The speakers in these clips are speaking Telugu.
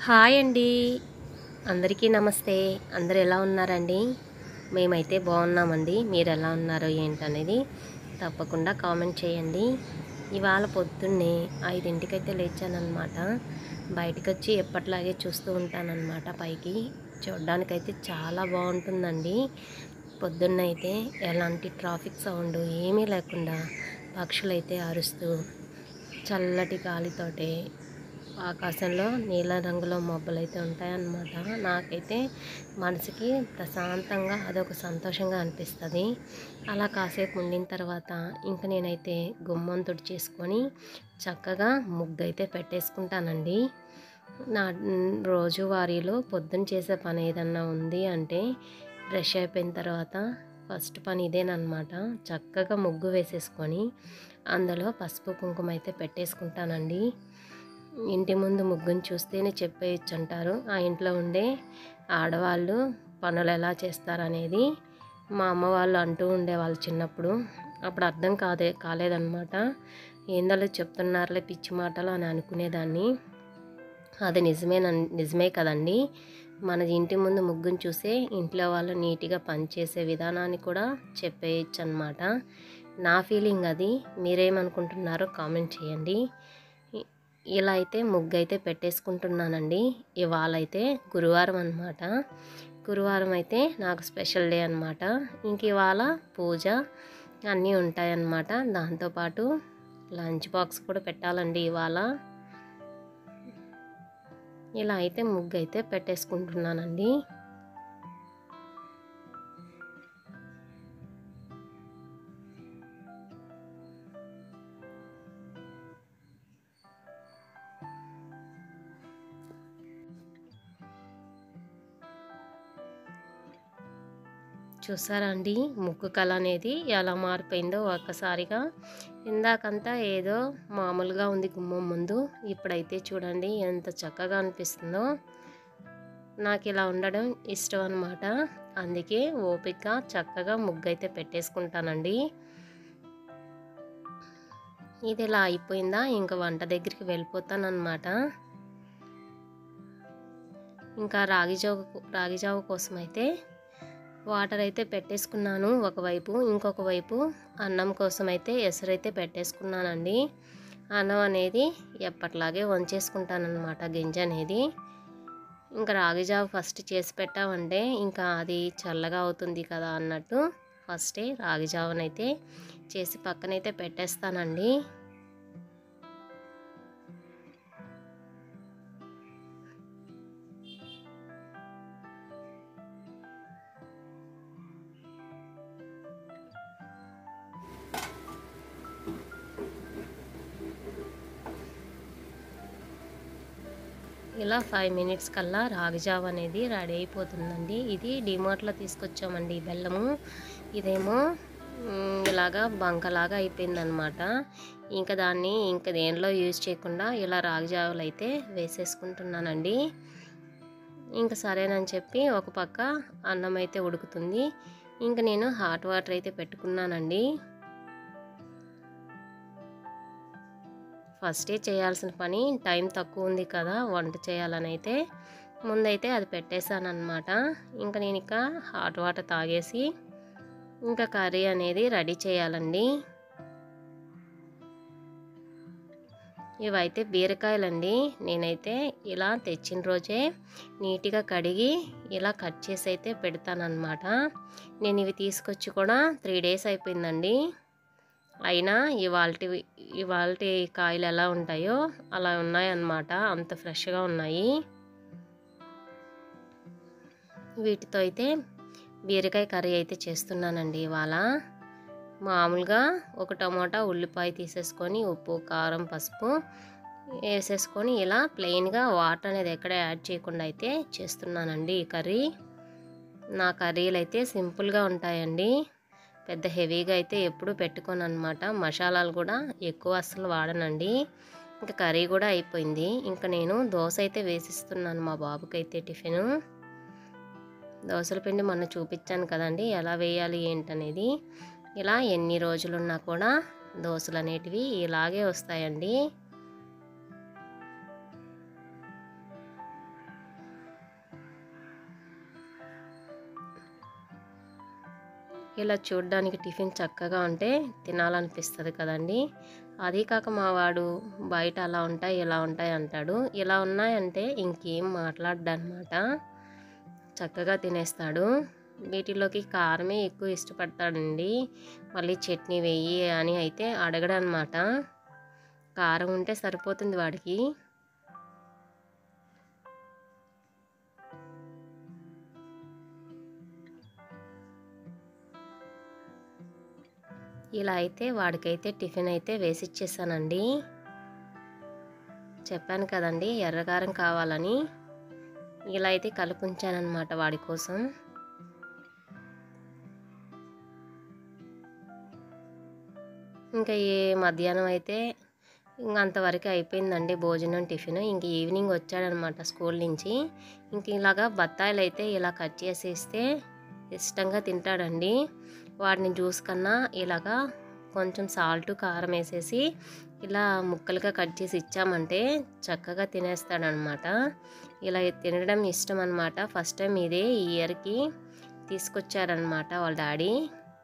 హాయ్ అండి అందరికీ నమస్తే అందరు ఎలా ఉన్నారండి మేమైతే బాగున్నామండి మీరు ఎలా ఉన్నారో ఏంటనేది తప్పకుండా కామెంట్ చేయండి ఇవాళ పొద్దున్నే ఐదింటికైతే లేచానన్నమాట బయటకు వచ్చి ఎప్పట్లాగే చూస్తూ ఉంటానన్నమాట పైకి చూడడానికైతే చాలా బాగుంటుందండి పొద్దున్నైతే ఎలాంటి ట్రాఫిక్ సౌండ్ ఏమీ లేకుండా పక్షులైతే అరుస్తూ చల్లటి గాలితోటే ఆకాశంలో నీల రంగులో మబ్బులు అయితే ఉంటాయన్నమాట నాకైతే మనసుకి ప్రశాంతంగా అదొక సంతోషంగా అనిపిస్తుంది అలా కాసేపు ఉండిన తర్వాత ఇంక నేనైతే గుమ్మం తుడిచేసుకొని చక్కగా ముగ్గు అయితే పెట్టేసుకుంటానండి నా రోజువారీలో పొద్దున్న చేసే పని ఏదన్నా ఉంది అంటే బ్రష్ అయిపోయిన తర్వాత ఫస్ట్ పని ఇదేనమాట చక్కగా ముగ్గు వేసేసుకొని అందులో పసుపు కుంకుమ అయితే పెట్టేసుకుంటానండి ఇంటి ముందు ముగ్గుని చూస్తేనే చెప్పేయచ్చు అంటారు ఆ ఇంట్లో ఉండే ఆడవాళ్ళు పనులు ఎలా చేస్తారనేది మా అమ్మ వాళ్ళు అంటూ ఉండేవాళ్ళు చిన్నప్పుడు అప్పుడు అర్థం కాదే కాలేదన్నమాట ఏందలో చెప్తున్నారులే పిచ్చి మాటలు అని అనుకునేదాన్ని అది నిజమే నిజమే కదండి మన ఇంటి ముందు ముగ్గుని చూసే ఇంట్లో వాళ్ళు నీట్గా పనిచేసే విధానాన్ని కూడా చెప్పేయచ్చు అనమాట నా ఫీలింగ్ అది మీరేమనుకుంటున్నారో కామెంట్ చేయండి ఇ- ఇలా అయితే ముగ్గు అయితే పెట్టేసుకుంటున్నానండి ఇవాళ అయితే గురువారం అనమాట గురువారం అయితే నాకు స్పెషల్ డే అనమాట ఇంక ఇవాళ పూజ అన్నీ ఉంటాయన్నమాట దాంతోపాటు లంచ్ బాక్స్ కూడా పెట్టాలండి ఇవాళ ఇలా అయితే ముగ్గు అయితే పెట్టేసుకుంటున్నానండి చూసారా అండి ముగ్గు కళ అనేది ఎలా మారిపోయిందో ఒక్కసారిగా ఇందాకంతా ఏదో మామూలుగా ఉంది గుమ్మం ముందు ఇప్పుడైతే చూడండి ఎంత చక్కగా అనిపిస్తుందో నాకు ఇలా ఉండడం ఇష్టం అనమాట అందుకే ఓపిక చక్కగా ముగ్గు అయితే పెట్టేసుకుంటానండి ఇది ఇలా అయిపోయిందా ఇంకా వంట దగ్గరికి వెళ్ళిపోతానన్నమాట ఇంకా రాగి జావ రాగి జావ కోసం అయితే వాటర్ అయితే పెట్టేసుకున్నాను ఒకవైపు ఇంకొక వైపు అన్నం కోసం అయితే ఎసరైతే పెట్టేసుకున్నానండి అన్నం అనేది ఎప్పట్లాగే వంచేసుకుంటానమాట గింజ అనేది ఇంకా రాగి జావ ఫస్ట్ చేసి పెట్టామంటే ఇంకా అది చల్లగా అవుతుంది కదా అన్నట్టు ఫస్టే రాగి జావనైతే చేసి పక్కనైతే పెట్టేస్తానండి ఇలా ఫైవ్ మినిట్స్ కల్లా రాగి జావ అనేది రెడీ అయిపోతుందండి ఇది డిమార్ట్లో తీసుకొచ్చామండి ఈ బెల్లము ఇదేమో మ్, ఇలాగా బంకలాగా అయిపోయిందనమాట ఇంకా దాన్ని ఇంకా దేనిలో యూజ్ చేయకుండా ఇలా రాగి జావలు అయితే వేసేసుకుంటున్నానండి ఇంకా సరేనని చెప్పి ఒక పక్క అన్నం అయితే ఉడుకుతుంది ఇంకా నేను హాట్ వాటర్ అయితే పెట్టుకున్నానండి ఫస్టే చేయాల్సిన పని టైం తక్కువ ఉంది కదా వంట చేయాలని అయితే ముందైతే అది పెట్టేశాను అనమాట ఇంకా నేను ఇక హాట్ వాటర్ తాగేసి ఇంకా కర్రీ అనేది రెడీ చేయాలండి ఇవైతే బీరకాయలండి నేనైతే ఇలా తెచ్చిన రోజే నీట్గా కడిగి ఇలా కట్ చేసి అయితే పెడతానమాట నేను ఇవి తీసుకొచ్చి కూడా త్రీ డేస్ అయిపోయిందండి అయినా ఇవాళ ఇవాళ కాయలు ఎలా ఉంటాయో అలా ఉన్నాయన్నమాట అంత ఫ్రెష్గా ఉన్నాయి వీటితో అయితే బీరకాయ కర్రీ అయితే చేస్తున్నానండి ఇవాళ మామూలుగా ఒక టమోటా ఉల్లిపాయ తీసేసుకొని ఉప్పు కారం పసుపు వేసేసుకొని ఇలా ప్లెయిన్గా వాటర్ అనేది ఎక్కడ యాడ్ చేయకుండా అయితే చేస్తున్నానండి ఈ కర్రీ నా కర్రీలు అయితే సింపుల్గా ఉంటాయండి పెద్ద హెవీగా అయితే ఎప్పుడు పెట్టుకోను అనమాట మసాలాలు కూడా ఎక్కువ అస్సలు వాడనండి ఇంకా కర్రీ కూడా అయిపోయింది ఇంకా నేను దోశ అయితే వేసిస్తున్నాను మా బాబుకి అయితే టిఫిన్ దోశల పిండి మొన్న చూపించాను కదండి ఎలా వేయాలి ఏంటనేది ఇలా ఎన్ని రోజులున్నా కూడా దోశలు అనేటివి ఇలాగే వస్తాయండి ఇలా చూడడానికి టిఫిన్ చక్కగా ఉంటే తినాలనిపిస్తుంది కదండి అది కాక మా వాడు బయట అలా ఉంటాయి ఇలా ఉంటాయి అంటాడు ఇలా ఉన్నాయంటే ఇంకేం మాట్లాడనమాట చక్కగా తినేస్తాడు వీటిలోకి కారమే ఎక్కువ ఇష్టపడతాడండి మళ్ళీ చట్నీ వెయ్యి అని అయితే అడగడనమాట కారం ఉంటే సరిపోతుంది వాడికి ఇలా అయితే వాడికైతే టిఫిన్ అయితే వేసిచ్చేసానండి చెప్పాను కదండి ఎర్రగారం కావాలని ఇలా అయితే కలిపి ఉంచానమాట వాడి కోసం ఇంకా ఏ మధ్యాహ్నం అయితే ఇంక అంతవరకు అయిపోయిందండి భోజనం టిఫిన్ ఇంక ఈవినింగ్ వచ్చాడనమాట స్కూల్ నుంచి ఇంక ఇలాగా బత్తాయిలు అయితే ఇలా కట్ చేసి ఇస్తే ఇష్టంగా తింటాడండి వాడిని జ్యూస్ కన్నా ఇలాగా కొంచెం సాల్ట్ కారం వేసేసి ఇలా ముక్కలుగా కట్ చేసి ఇచ్చామంటే చక్కగా తినేస్తాడనమాట ఇలా తినడం ఇష్టం అనమాట ఫస్ట్ టైం ఇదే ఈ ఇయర్కి తీసుకొచ్చారనమాట వాళ్ళ డాడీ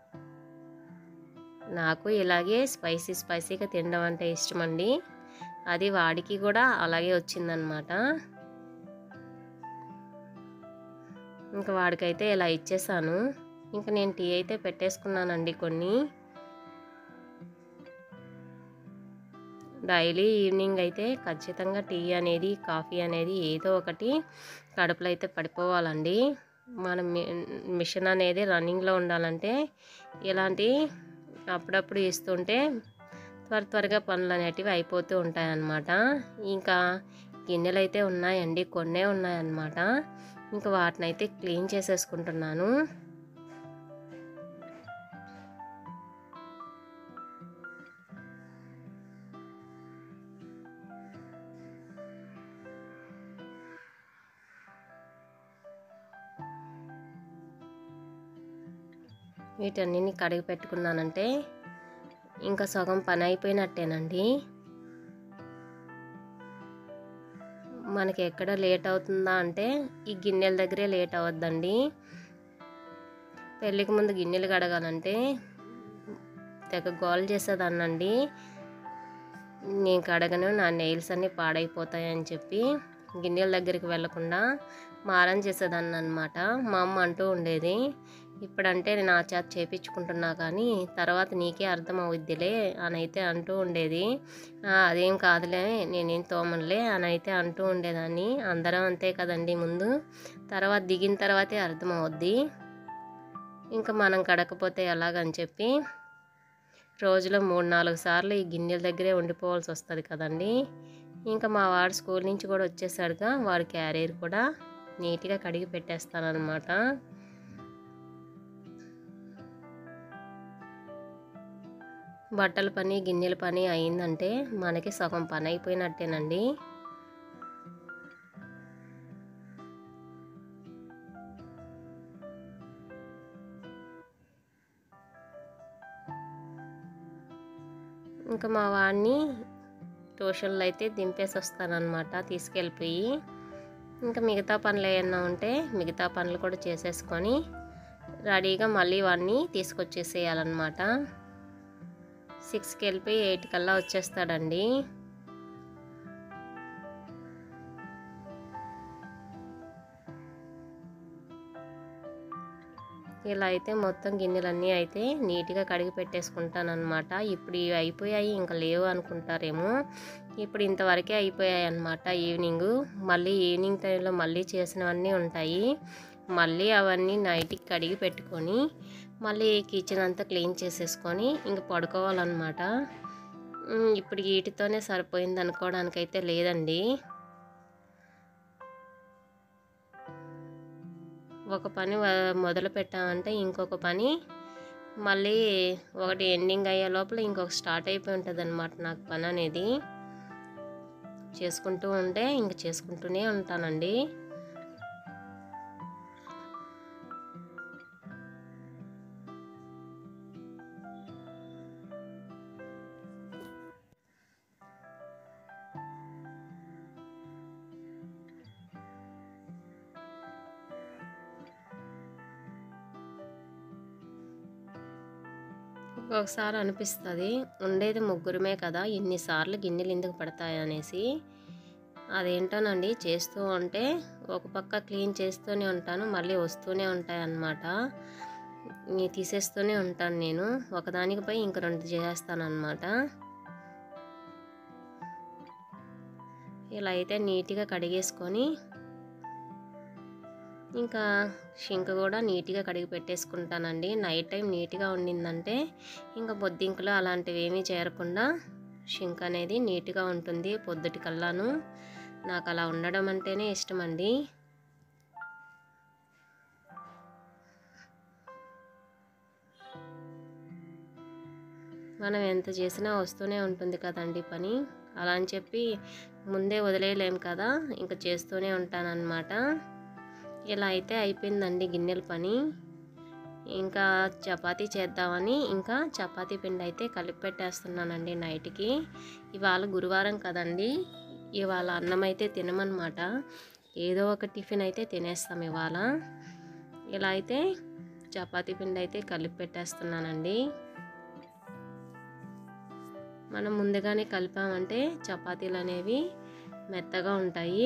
నాకు ఇలాగే స్పైసీ స్పైసీగా తినడం అంటే ఇష్టం అండి అది వాడికి కూడా అలాగే వచ్చిందనమాట ఇంకా వాడికైతే ఇలా ఇచ్చేసాను ఇంకా నేను టీ అయితే పెట్టేసుకున్నానండి కొన్ని డైలీ ఈవినింగ్ అయితే ఖచ్చితంగా టీ అనేది కాఫీ అనేది ఏదో ఒకటి కడుపులో అయితే పడిపోవాలండి మన మిషన్ అనేది రన్నింగ్లో ఉండాలంటే ఇలాంటి అప్పుడప్పుడు ఇస్తుంటే త్వర త్వరగా పనులు అనేటివి అయిపోతూ ఉంటాయన్నమాట ఇంకా గిన్నెలు అయితే ఉన్నాయండి కొన్నే ఉన్నాయన్నమాట ఇంకా వాటిని అయితే క్లీన్ చేసేసుకుంటున్నాను వీటన్నిటిని కడిగి పెట్టుకున్నానంటే ఇంకా సగం పని అయిపోయినట్టేనండి మనకి ఎక్కడ లేట్ అవుతుందా అంటే ఈ గిన్నెల దగ్గరే లేట్ అవద్దండి పెళ్ళికి ముందు గిన్నెలు కడగాలంటే తెగ గోల్ చేసేదాన్నండి నేను కడగను నా నెయిల్స్ అన్నీ పాడైపోతాయని చెప్పి గిన్నెల దగ్గరికి వెళ్లకుండా మారం చేసేదాన్ని అనమాట మా అమ్మ అంటూ ఉండేది ఇప్పుడంటే నేను ఆ చేత చేపించుకుంటున్నా కానీ తర్వాత నీకే అర్థం అవుద్దిలే అని అయితే అంటూ ఉండేది అదేం కాదులే నేనేం తోమనులే అని అయితే అంటూ ఉండేదాన్ని అందరం అంతే కదండి ముందు తర్వాత దిగిన తర్వాతే అర్థం అవుద్ది ఇంకా మనం కడకపోతే ఎలాగని చెప్పి రోజులో మూడు నాలుగు సార్లు ఈ గిన్నెల దగ్గరే ఉండిపోవాల్సి వస్తుంది కదండి ఇంకా మా వాడు స్కూల్ నుంచి కూడా వచ్చేసాడుగా వాడి క్యారియర్ కూడా నీట్గా కడిగి పెట్టేస్తానమాట బట్టల పని గిన్నెల పని అయిందంటే మనకి సగం పని అయిపోయినట్టేనండి ఇంకా మా వాడిని ట్యూషన్లో అయితే దింపేసి వస్తానన్నమాట తీసుకెళ్ళిపోయి ఇంకా మిగతా పనులు ఏమన్నా ఉంటే మిగతా పనులు కూడా చేసేసుకొని రెడీగా మళ్ళీ వాడిని తీసుకొచ్చేసేయాలన్నమాట సిక్స్కి వెళ్ళిపోయి ఎయిట్ కల్లా వచ్చేస్తాడండి ఇలా అయితే మొత్తం గిన్నెలన్నీ అయితే నీట్గా కడిగి పెట్టేసుకుంటాను అనమాట ఇప్పుడు ఇవి అయిపోయాయి ఇంకా లేవు అనుకుంటారేమో ఇప్పుడు ఇంతవరకే అయిపోయాయి అనమాట ఈవినింగ్ మళ్ళీ ఈవినింగ్ టైంలో మళ్ళీ చేసినవన్నీ ఉంటాయి మళ్ళీ అవన్నీ నైట్కి కడిగి పెట్టుకొని మళ్ళీ కిచెన్ అంతా క్లీన్ చేసేసుకొని ఇంక పడుకోవాలన్నమాట ఉమ్, ఇప్పుడు వీటితోనే సరిపోయింది అనుకోవడానికైతే లేదండి ఒక పని వ- మొదలు పెట్టామంటే ఇంకొక పని మళ్ళీ ఒకటి ఎండింగ్ అయ్యే లోపల ఇంకొక స్టార్ట్ అయిపోయి ఉంటుంది అనమాట నాకు పని అనేది చేసుకుంటూ ఉంటే ఇంక చేసుకుంటూనే ఉంటానండి ఒకసారి అనిపిస్తుంది ఉండేది ముగ్గురమే కదా ఇన్నిసార్లు గిన్నెలు ఎందుకు పడతాయి అనేసి అదేంటోనండి చేస్తూ ఉంటే ఒక పక్క క్లీన్ చేస్తూనే ఉంటాను మళ్ళీ వస్తూనే ఉంటాయి అన్నమాట ఇవి తీసేస్తూనే ఉంటాను నేను ఒకదానికి పై ఇంక రెండు చేస్తాను అనమాట ఇలా అయితే నీట్గా కడిగేసుకొని ఇంకా షింక్ కూడా నీట్గా కడిగి పెట్టేసుకుంటానండి నైట్ టైం నీట్గా ఉండిందంటే ఇంకా బొద్దింకులు అలాంటివి ఏమీ చేరకుండా షింక్ అనేది నీట్గా ఉంటుంది పొద్దుటి కల్లాను నాకు అలా ఉండడం అంటేనే ఇష్టం అండి మనం ఎంత చేసినా వస్తూనే ఉంటుంది కదండి పని అలా అని చెప్పి ముందే వదిలేయలేం కదా ఇంకా చేస్తూనే ఉంటానన్నమాట ఇలా అయితే అయిపోయిందండి గిన్నెల పని ఇంకా చపాతీ చేద్దామని ఇంకా చపాతీ పిండి అయితే కలిపి పెట్టేస్తున్నానండి నైట్కి ఇవాళ గురువారం కదండి ఇవాళ అన్నం అయితే తినమన్నమాట ఏదో ఒక టిఫిన్ అయితే తినేస్తాం ఇవాళ ఇలా అయితే చపాతీ పిండి అయితే కలిపి పెట్టేస్తున్నానండి మనం ముందుగానే కలిపామంటే చపాతీలు అనేవి మెత్తగా ఉంటాయి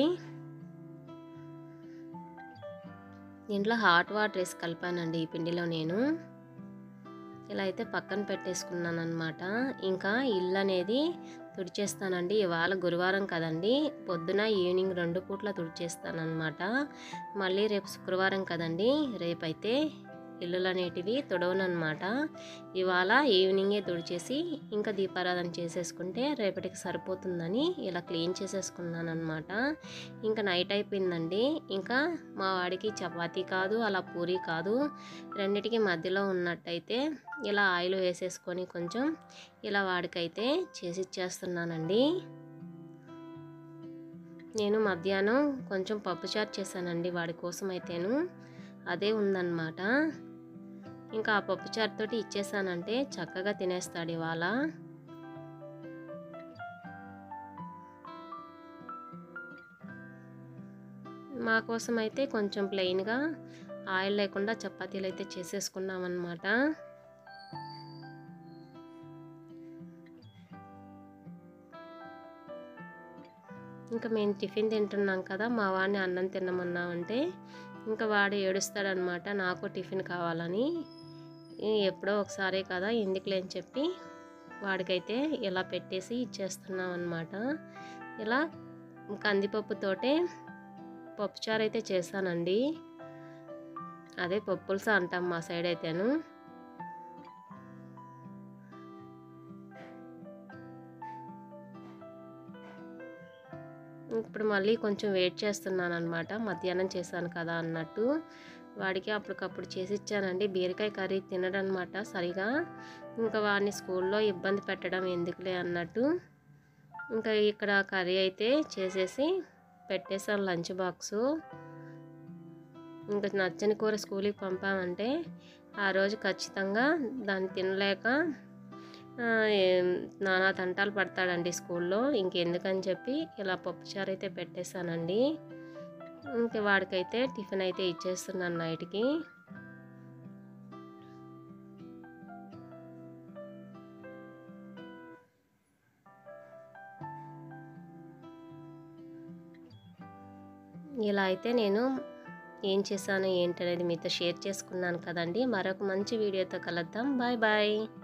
దీంట్లో హాట్ వాటర్ వేసి కలిపానండి ఈ పిండిలో నేను ఇలా అయితే పక్కన పెట్టేసుకున్నాను అనమాట ఇంకా ఇల్లు అనేది తుడిచేస్తానండి ఇవాళ గురువారం కదండి పొద్దున ఈవినింగ్ రెండు పూట్ల తుడిచేస్తానమాట మళ్ళీ రేపు శుక్రవారం కదండి రేపైతే ఇల్లులు అనేటివి తుడవనమాట ఇవాళ ఈవినింగే తుడిచేసి ఇంకా దీపారాధన చేసేసుకుంటే రేపటికి సరిపోతుందని ఇలా క్లీన్ చేసేసుకున్నాను అనమాట ఇంకా నైట్ అయిపోయిందండి ఇంకా మా వాడికి చపాతీ కాదు అలా పూరి కాదు రెండిటికి మధ్యలో ఉన్నట్టయితే ఇలా ఆయిల్ వేసేసుకొని కొంచెం ఇలా వాడికైతే చేసి ఇచ్చేస్తున్నానండి నేను మధ్యాహ్నం కొంచెం పప్పుచారు చేశానండి వాడి కోసం అయితేను అదే ఉందన్నమాట ఇంకా ఆ పప్పుచారుతోటి ఇచ్చేసానంటే చక్కగా తినేస్తాడు ఇవాళ మా కోసం అయితే కొంచెం ప్లెయిన్గా ఆయిల్ లేకుండా చపాతీలు అయితే చేసేసుకున్నాం అన్నమాట ఇంకా మేము టిఫిన్ తింటున్నాం కదా మా వాడిని అన్నం తినమన్నామంటే ఇంకా వాడు ఏడుస్తాడనమాట నాకు టిఫిన్ కావాలని ఎప్పుడో ఒకసారే కదా ఎందుకులే అని చెప్పి వాడికైతే ఇలా పెట్టేసి ఇచ్చేస్తున్నాం అనమాట ఇలా కందిపప్పుతోటే పప్పుచారు అయితే చేశానండి అదే పప్పులుస అంటాం మా సైడ్ అయితేను ఇప్పుడు మళ్ళీ కొంచెం వెయిట్ చేస్తున్నాను అనమాట మధ్యాహ్నం చేశాను కదా అన్నట్టు వాడికి అప్పటికప్పుడు చేసి ఇచ్చానండి బీరకాయ కర్రీ తినడనమాట సరిగా ఇంకా వాడిని స్కూల్లో ఇబ్బంది పెట్టడం ఎందుకులే అన్నట్టు ఇంకా ఇక్కడ కర్రీ అయితే చేసేసి పెట్టేసాను లంచ్ బాక్సు ఇంకా నచ్చని కూర స్కూల్కి పంపామంటే ఆ రోజు ఖచ్చితంగా దాన్ని తినలేక నానా తంటాలు పడతాడండి స్కూల్లో ఇంకెందుకని చెప్పి ఇలా పప్పుచారు అయితే పెట్టేశానండి ఇంక వాడికైతే టిఫిన్ అయితే ఇచ్చేస్తున్నాను నైట్కి ఇలా అయితే నేను ఏం చేశాను ఏంటనేది మీతో షేర్ చేసుకున్నాను కదండి మరొక మంచి వీడియోతో కలుద్దాం బాయ్ బాయ్